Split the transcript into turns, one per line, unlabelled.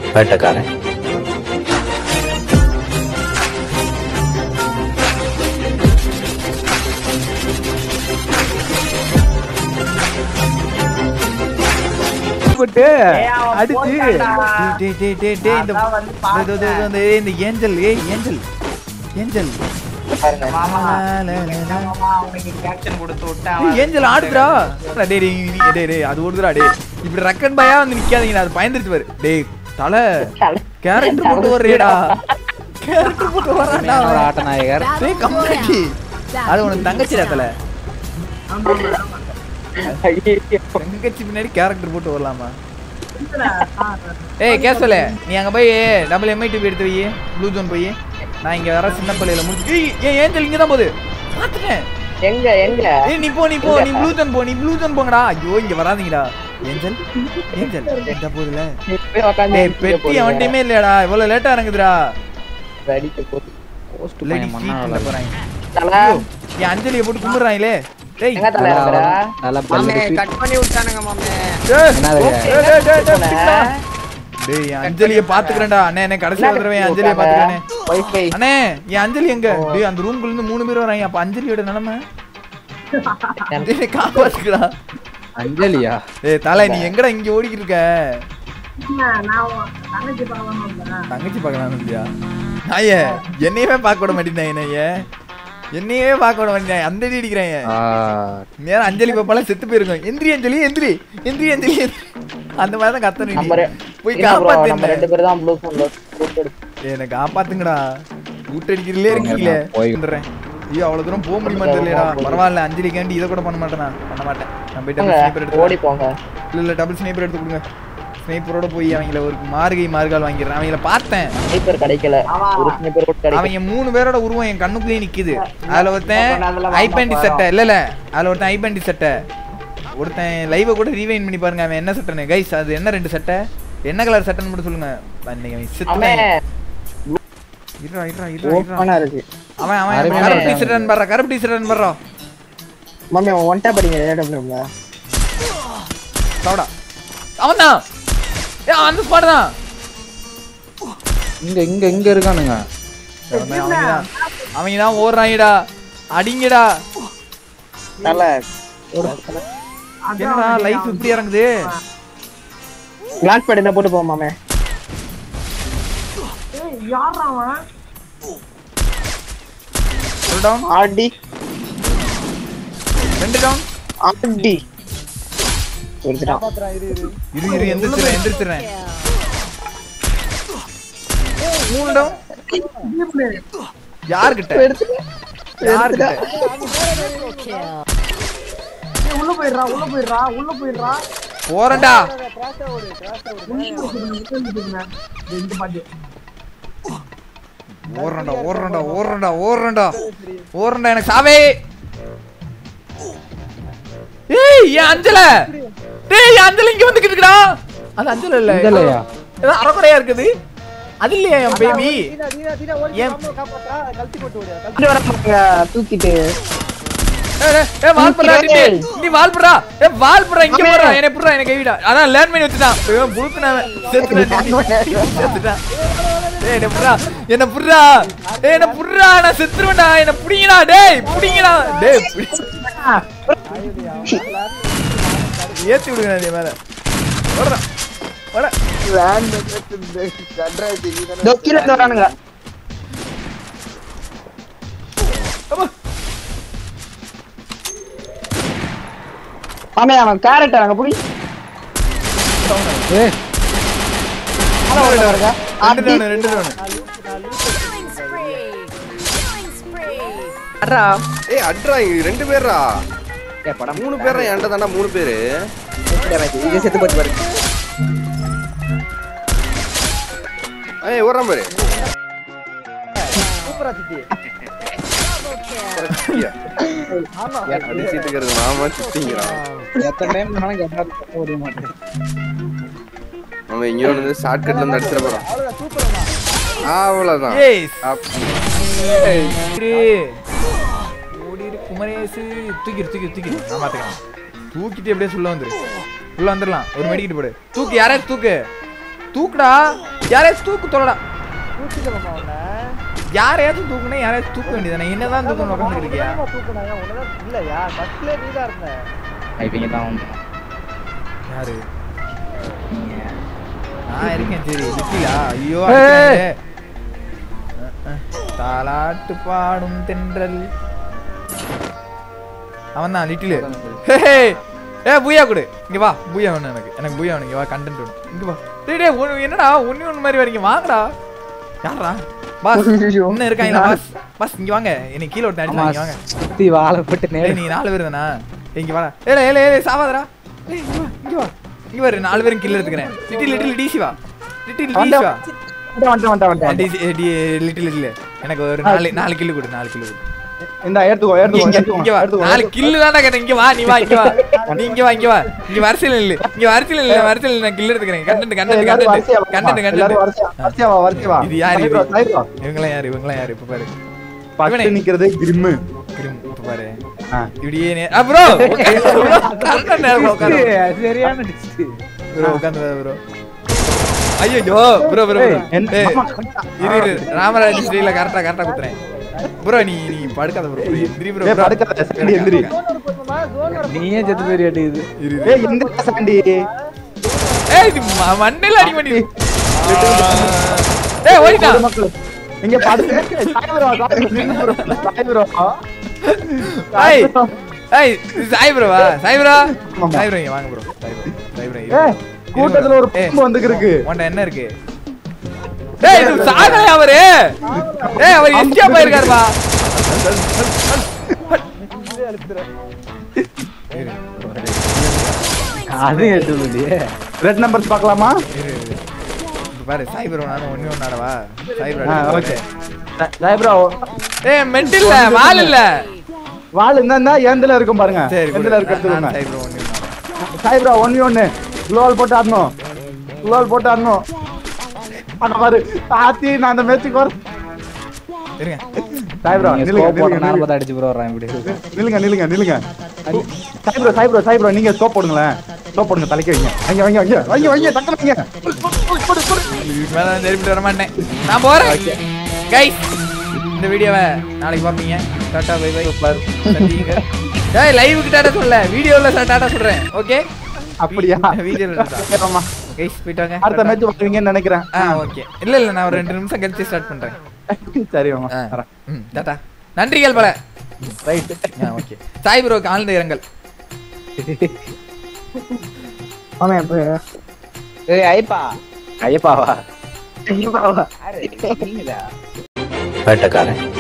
வேட்டக்காரன்
போட்டு
அவன்
அடிச்சு
போட்டான்டா.
டேய் டேய் டேய் டேய் இந்த
அதான் வந்து
இதோ, இதோ, இதோ, இந்த- ஏய், இந்த ஏஞ்சல் ஏய் ஏஞ்சல் ஏஞ்சல்
மாமா
லா, லா, லா, லா.
மாமா அவனுக்கு கேப்டன் கொடுத்து விட்டான்
ஏய், ஏஞ்சல் ஆடுதுடா டேய் டேய் நீ- டேய் டேய் அது ஓடுதுடா டேய் இப்படி ரக்கன் பாயா வந்து நிக்காதீங்க அது பயந்துருச்சு பாரு டேய் தலை கேரக்டர் போட்டு வர்றியடா கேரக்டர் போட்டு வர்றான்டா
ஒரு ஆட்ட நாயகர்
டேய் கம்மாடி அது உனக்கு தங்கச்சிடா தலை தங்கச்சி பின்னாடி கேரக்டர் போட்டு வரலாமா ஏய் கேசல நீ அங்க போய் டபுள் எம்ஐ டிவி எடுத்து வை ப்ளூ ஜோன் போய் நான் இங்க வர சின்ன பள்ளியில முடிச்சு ஏய் ஏன் ஏஞ்சல் இங்க தான் போகுது பாத்துட்டேன்
எங்க எங்க
ஏய் நீ போ நீ போ நீ ப்ளூ ஜோன் போ நீ ப்ளூ ஜோன் போங்கடா ஐயோ இங்க வராதீங்கடா ஏஞ்சல் ஏஞ்சல் இந்த போதுல
நீ போய் உக்காந்து
டேய் பெட்டி அவன்டையுமே இல்லையாடா இவ்வளவு லேட்டா இறங்குதுடா
அடிக்க போகுது
போஸ்ட்
இல்லடி
பையன்
சீட்
மண்ணா
பண்ண போறாங்க
தல
ஐயோ, என் அஞ்சலியை போட்டு கும்பிடுறாங்களே டேய்
எங்க தல இருக்கிற
நல்லா
மாமே
பல்லு
கட் பண்ணி விட்டானுங்க மாமே
டேய்,
என்னது?
டேய், டேய், டேய், டேய், பிடிடா. டேய் என் அஞ்சலியை பாத்துக்கிறேன்டா அண்ணே என்ன கடைசி தடவை என் அஞ்சலியை பாத்துக்கிறேனே
வைஃபை
அண்ணே என் அஞ்சலி எங்க டேய் அந்த ரூம்குள்ள இருந்து மூணு பேர் வராங்க அப்ப அஞ்சலியோட நிலைமை டேய் காப்பாத்துக்கடா
அஞ்சலியா
டேய் தலை நீ எங்கடா இங்க ஓடிக்கிட்டு இருக்க
நான் தங்கச்சி பார்க்கலாம்
தங்கச்சி பார்க்கலாம் இல்லையா நாயே என்னையவே பார்க்க விட மாட்டேன் என்னைய என்னையவே பார்க்க விட மாட்டேன் அந்த அடி அடிக்கிறேன்
ஆ,
நேரம் அஞ்சலி பாப்பாலாம் செத்து போயிருக்கோம் எந்திரி அஞ்சலி எந்திரி எந்திரி அஞ்சலி எந்திரி. அந்த மாதிரி தான் கத்தணும்
நம்ம
நீ.
ரெ-
போய்
இல்ல bro, நம்ம
காப்பாத்து
ரெண்டு பேரும் தான் ப்ளூ ஃபோன்ல போட்டு
என்ன காப்பாத்துங்கடா ஊட்டடிக்கிறதுலே இருக்கீங்களே
போய்.
வந்துடுறேன் ஐயோ அவ்வளவு தூரம் போக முடியுமா தெரியலடா பரவாயில்ல அஞ்சலிக்காண்டி இதை கூட பண்ண மாட்டேனா பண்ண மாட்டேன் நான் போய் டபுள் ஸ்னைப்பர் எடுத்து
ஓடி போங்க
இல்ல இல்ல டபுள் ஸ்னைப்பர் எடுத்து கொடுங்க ஸ்னைப்பரோட போய் அவங்கள ஒரு மார்கை மார்கால் வாங்கிடுறேன் அவங்கள பார்த்தேன்
ஸ்னைப்பர் கிடைக்கல ஒரு ஸ்னைப்பர் கூட கிடைக்கல
அவங்க மூணு பேரோட உருவம் என் கண்ணுக்குள்ளேயே நிக்குது அதுல ஒருத்தன்
அப்ப நான் அதுல
ஐபேண்டி
வாங்க
சட்டை இல்ல இல்ல அதுல ஒருத்தன் ஐபேண்டி சட்டை ஒருத்தன் லைவ கூட ரீவைன் பண்ணி பாருங்க அவன் என்ன சட்டைன்னு கைஸ் அது என்ன ரெண்டு சட்டை என்ன கலர் சட்டைன்னு மட்டும் சொல்லுங்க அன்னைக்கு அவன்
அவன்
செத்துட்டான். இருடா இருடா இருடா இருடா
ஓப்பனா இருக்கு
அவன் அவன்
அருமையான
கருப்பு
இடம்.
டீ-ஷர்ட் பண்றா கருப்பு டீ-ஷர்ட் பண்றா
மம்மி அவன் ஒன் டேப் அடிங்க ஏடபிள்யூல
சாவடா அவன்தான் ஏ அந்த ஸ்பாட் தான்
இங்க இங்க இங்க இருக்கானுங்க
அவங்க தான் அவங்க தான் ஓடுறாங்கடா அடிங்கடா
தல
என்னடா லைஃப் இப்படி இறங்குது
கிளாஸ் பேட் என்ன போட்டு போவோம் மாமே
யாரா அவன்
ஒரு டவுன்
ஆடி
ரெண்டு டவுன்
ஆடி எடுத்துட்டான்
இரு இரு எந்திரிச்சிடுறேன் எந்திரிச்சிடுறேன் மூணு டவுன் யார்கிட்ட யார்கிட்ட
ஏய், உள்ள போயிடுறா உள்ள போயிடுறா உள்ள போயிடுறா
போறேன்டா
ரெண்டு பாட்டு
ஓடுறேன்டா ஓடுறேன்டா ஓடுறேன்டா ஓடுறேன்டா ஓடுறேன்டா எனக்கு சாவே ஏய் என் அஞ்சல டேய் என் அஞ்சல இங்க வந்துகிட்டு இருக்கடா அது அஞ்சல இல்ல
அஞ்சலையா?
ஏதோ அரைக்குறையா இருக்குது அது இல்லையா என் பேபி ஏன்
இப்படி வர மாட்டாங்க தூக்கிட்டு
ஏய், ஏய், ஏய், வால் பண்றா, நீ, நீ, நீ வால் பண்றா. ஏய், வால் பண்றா, இங்க போடுறா, என்னை புடுறா, என்னை கைவிடா. அதான் land mine வச்சுட்டான். ஐயோ, புழுத்துனவன். செத்துட்டான், நீ. செத்துட்டான். ஏய், என்னை புடுறா, என்னை புடுறா. ஏய், என்னை புடுறா, நான் செத்துருவேன்டா, என்னை புடிங்கடா, டேய், புடிங்கடா. டேய், புடி. ஏத்தி விடுங்க நீ மேல ஓடுறா, ஓட.
இதோ கீழே இருந்து வரானுங்க
அப்பா.
மாமே அவன் கேரட் அங்க புடி
ஏ
ரெண்டு down, ரெண்டு down.
அட்ரா
ஏய் அட்ரா இங்க ரெண்டு பேரா மூணு பேரா என்கிட்ட தாண்டா மூணு பேரு
இது செத்து போச்சு பாரு
ஏய் ஓடுறான் பாரு சித்தியா. அடிச்சிட்டு இருக்கிறது மாமா சித்திங்கிறான்
எத்தனை டைம் வேணாலும் கேட்டாலும் கேட்க முடிய மாட்டேன்
அவன் இங்க வந்து ஷார்ட் கட்ல இருந்து அடிச்சிட போறான் அவ்வளவுதான்
ஏய்,
அப்-
இரு. ஓடிரு, குமரேசு. தூக்கிரு, தூக்கிரு, தூக்கிரு. நான் பாத்துக்கிறேன். தூக்கிட்டு எப்படியே உள்ள வந்துரு உள்ள வந்துடலாம் ஒரு மெடிக்கிட்டு போடு தூக்கு யாராச்சும் தூக்கு தூக்குடா யாரையாச்சும் தூக்கு தொலைடா
தூக்கிட்டு மாமா உன்னை
யாரையாச்சும் தூக்குனே யாரையாச்சும் தூக்க வேண்டியதானே என்னதான் தூக்கணும் உட்காந்து இருக்கியா
என்னமா தூக்குனாங்க உன்னதான் இல்லையா ஃபர்ஸ்ட்ல நீ தான் இருந்த
இவங்க தான் வந்து
யாரு நான் இருக்கேன் சரி லிட்டிலா ஐயோ
ஏய்.
அடிக்கிறாங்களே. அஹ், அஹ். தாலாட்டு பாடும் தென்றல் அவன் தான் லிட்டிலு ஏ பூயா கொடு இங்க வா பூயா வேணும் எனக்கு எனக்கு பூயா வேணும் இங்க வா கண்டென்ட் வேணும் இங்க வா டேய் டேய் ஒண்ணு என்னடா ஒண்ணு ஒண்ணு மாதிரி வரீங்க வாங்கடா யாரா பாஸ் இன்னும் இருக்காங்களா பாஸ் பாஸ் இங்க வாங்க என்னை கீழே ஒருத்தன்
ஆமா
அடிச்சாங்க இங்க வாங்க
சுத்தி வாழை போட்டு
ஏய்
நேரம்
நீங்க நாலு பேர் தானா இங்க வாடா ஏல ஏல ஏல சாவாதடா ஏய் இங்க வா இங்க வா இங்க வரு நாலு பேரும் கில்ல எடுத்துக்கிறேன் லிட்டில் லிட்டில் டிசி வா லிட்டில் டிசி வா
வந்துட்டேன் வந்துட்டேன் வந்துட்டேன்
டிசி லிட்டில் லிட்டில் எனக்கு ஒரு நாலு நாலு கில்லு கொடு நாலு கில்லு கொடு
இந்த எடுத்துக்கோ
இங்க இங்க வா நாலு கில்லு தான்டா கேட்டேன் இங்க வா நீ வா இங்க வா நீ இங்க வா இங்க வா இங்க வரிசையில் இல்ல இங்க வரிசையில் இல்ல வரிசையில் இல்ல நான் கில்லு எடுத்துக்கிறேன் கண்டென்ட் கண்டென்ட் கண்டென்ட் கண்டென்ட் இது யாரு இது இவங்களாம் யாரு இவங்களாம் யாரு இப்ப பாரு இவனே.
நிக்கிறது கிரிம்மு
கிரும் இப்ப பாரு இப்படியே நே- ஆ ப்ரோ கரெக்டா நேரம் உட்காரு
சரியான டிஸ்ட்
ப்ரோ உட்காந்து ப்ரோ ஐயோ ப்ரோ ப்ரோ
என்ன
இரு இரு ராமராஜ் ஸ்ரீல கரெக்டா கரெக்டா குத்துறேன் ப்ரோ நீ நீ படுக்காத ப்ரோ எந்திரி ப்ரோ
ஏய், படுக்காத, சண்டி, எந்திரி.
நீயே செத்து பேர் கேட்டுக்குது
இரு இரு.
ஏய் எங்க சாண்டி
ஏய் இது ம- மண்டையில அடி பண்ணி ஏய் ஓடிட்டா
மக்கள் இங்க படுத்து சாய் bro, சாய் bro, நின்னு bro, சாய் bro.
ஏய் ஏய் இது சாய் ப்ரோவா சாய் ப்ரோ
ஆமா.
சாய் ப்ரோ இங்க வாங்க bro Sai bro Sai bro
ஏய், கூட்டத்துல ஒரு பாம்பு வந்துருக்கு
உன்ட என்ன இருக்கு டேய் இது சாகலையா அவரு டேய் அவர் எஸ்கே போயிருக்காருப்பா
அது எடுத்து
ரெட் நம்பர்ஸ் பார்க்கலாமா
இரு, இரு. இப்ப பாரு சாய் ப்ரோ நானும் ஒண்ணு ஒன்னாடவா சாய் ப்ரோ
ஆ, ஓகே சாய் ப்ரோ
ஏய் மென்டல் இல்ல வால் இல்ல
வால் இருந்தா ஏந்தில இருக்கும் பாருங்க
சரி
ஏந்தில இருக்க எடுத்துக்கோங்க
சாய் ப்ரோ ஒண்ணு ஒன்னாடா
சாய் ப்ரோ ஒன் ஒன்னு குளோல் போட்டு ஆடணும் குளோல் போட்டு ஆடணும் அங்க பாரு ஆத்தி நான் அந்த மேட்சுக்கு வர
இருங்க
சாய் ப்ரோ நில்லுங்க
ஸ்கோப் போட்டு
நில்லுங்க,
நாற்பது அடிச்சு ப்ரோ வர்றேன் இப்படி
நில்லுங்க நில்லுங்க நில்லுங்க Sai bro Sai bro Sai bro நீங்க ஸ்கோப் போடுங்களேன் ஸ்கோப் போடுங்க தலைக்கு வைங்க வைங்க வைங்க வைங்க வைங்க வைங்க தக்கல வைங்க
இதுக்கு மேல நான் திருப்பிட்டு வர மாட்டேன் நான் போறேன் கைஸ் இந்த வீடியோவை நாளைக்கு பாப்பீங்க டாடா பை பை சந்திங்க டேய் லைவுக்கு டாடா சொல்லல வீடியோல டாடா சொல்றேன் ஓகே
அப்படியா
வீடியோல
ஆமா.
கைஸ் போயிட்டு வாங்க
அடுத்த மேட்ச் வருவீங்கன்னு நினைக்கிறேன்
ஆ ஓகே இல்ல இல்ல நான் ஒரு ரெண்டு நிமிஷம் கழிச்சு ஸ்டார்ட் பண்றேன்
சரி மாமா
ஆ.
வரேன்
ம் டாடா நன்றிகள் பல
ரைட்
ஆ ஓகே சாய் ப்ரோக்கு ஆழ்ந்த இரங்கல்
ஆமா இப்ப
ஏய் ஐப்பா ஐயப்பாவா
ஐயோ
நீங்களா
வேட்டக்காரன்